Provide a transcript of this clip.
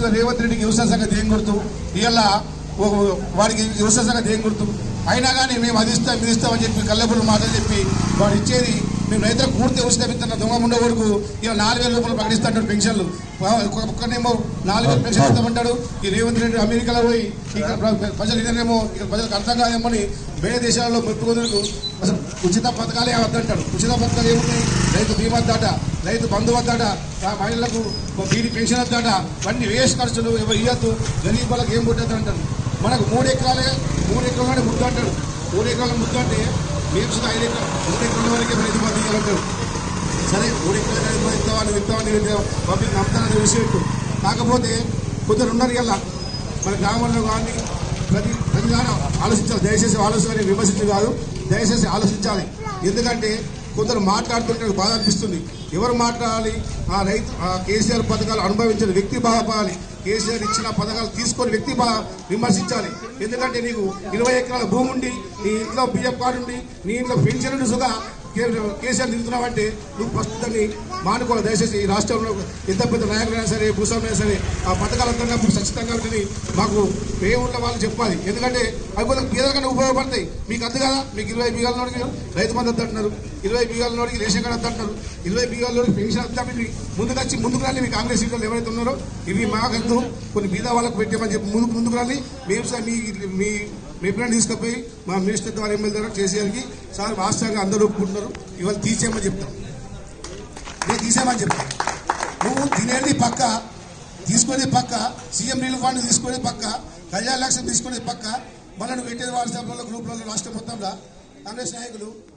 తీసుకున్న రేవంత్ రెడ్డికి వ్యవసాయ సంగతి ఏం గుర్తు ఇవాళ వాడికి వ్యవసాయ సంగతి ఏం గుర్తు అయినా కానీ మేము అది ఇస్తాం ఇది ఇస్తామని చెప్పి కల్లెపుల్లు మాటలు చెప్పి వాడు ఇచ్చేది మేము రైతులకు పూర్తి ఉచితం ఇస్తున్న దొంగ ముండ వరకు ఇలా నాలుగు వేల రూపాయలు ప్రకటిస్తాడు పెన్షన్లు ఒక్కనేమో నాలుగు వేలు పెన్షన్ ఇస్తామంటాడు ఈ రేవంత్ రెడ్డి అమెరికాలో పోయి ఇక్కడ ప్ర- ప్రజలు ఇదేమో ఇక్కడ ప్రజలకు అర్థం కాదేమని వేరే దేశాలలో మెప్పుకొందుకు అసలు ఉచిత పథకాలే వద్దంటాడు ఉచిత పథకాలు ఏమున్నాయి రైతు బీమా వద్దాట రైతు బంధు వద్దాట ఆ మహిళలకు బీడి పెన్షన్ వద్దాట ఇవన్నీ వేస్ట్ ఖర్చులు ఇవ్వ- ఇవ్వద్దు గరీబ్ వాళ్ళకి ఏం పుట్టద్దు అంటాడు మనకు మూడు ఎకరాలే మూడు ఎకరాలనే ముద్దు అంటాడు మూడు ఎకరాల ముద్దు అంటే మేము సుధా ఐదు ఎకరాలు మూడు ఎకరాల వరకే రైతు బంధు ఇవ్వాలంటాడు సరే మూడు ఎకరాలు రైతు బంధు ఇస్తామని ఇస్తామని పబ్లిక్ నమ్ముతానని విషయం కాకపోతే కొందరు ఉన్నారు ఇలా మన గ్రామంలో కానీ ప్రతి ప్రతి దానం ఆలోచించాలి దయచేసి ఆలోచన విమర్శించి కాదు దయచేసి ఆలోచించాలి ఎందుకంటే కొందరు మాట్లాడుతుంటే నాకు బాధ అనిపిస్తుంది ఎవరు మాట్లాడాలి ఆ రైతు ఆ కేసీఆర్ పథకాలు అనుభవించిన వ్యక్తి బాధపడాలి కేసీఆర్ ఇచ్చిన పథకాలు తీసుకొని వ్యక్తి బాగా విమర్శించాలి ఎందుకంటే నీకు ఇరవై ఎకరాల భూమి ఉండి నీ ఇంట్లో బియ్యం కార్డు ఉండి నీ ఇంట్లో పెన్షన్ ఉండి సుగా కే- కేసీఆర్ తిరుగుతున్నావంటే నువ్వు ఫస్ట్ దాన్ని మానుకోవాలి దయచేసి ఈ రాష్ట్రంలో ఎంత పెద్ద నాయకులైనా సరే భూస్వామైనా సరే ఆ పథకాలంతా మాకు ఖచ్చితంగా ఉంటుంది మాకు ఏ ఉన్న వాళ్ళు చెప్పాలి ఎందుకంటే అవి కొంచెం పేదలకన్నా ఉపయోగపడతాయి మీకు అందు కదా మీకు ఇరవై బీగాల నోడికి రైతు బంధు అంటున్నారు ఇరవై బీగాల నోడికి రేషన్ కార్డు అంటున్నారు ఇరవై బీగాల నోడికి పెన్షన్ అంతా ముందుకు వచ్చి ముందుకు రండి మీ కాంగ్రెస్ సీట్లు ఎవరైతే ఉన్నారో ఇవి మాకద్దు కొన్ని బీద వాళ్ళకు పెట్టామని చెప్పి ముందుకు ముందుకు రండి మేము సార్ మీ మీ మీ ఎప్పుడైనా తీసుకుపోయి మా మినిస్టర్ ద్వారా ఎమ్మెల్యే ద్వారా కేసీఆర్కి సార్ వాస్తవంగా అందరూ ఒప్పుకుంటున్నారు ఇవాళ తీసేయమని చెప్తాం నేను తీసేయమని చెప్తాను నువ్వు తినేది పక్క తీసుకునేది పక్క సీఎం రిలీఫ్ ఫండ్ తీసుకునేది పక్క కళ్యాణ లక్ష్యం తీసుకునేది పక్క మళ్ళీ నువ్వు పెట్టేది వాట్సాప్లలో గ్రూప్లలో రాష్ట్రం మొత్తంలో కాంగ్రెస్ నాయకులు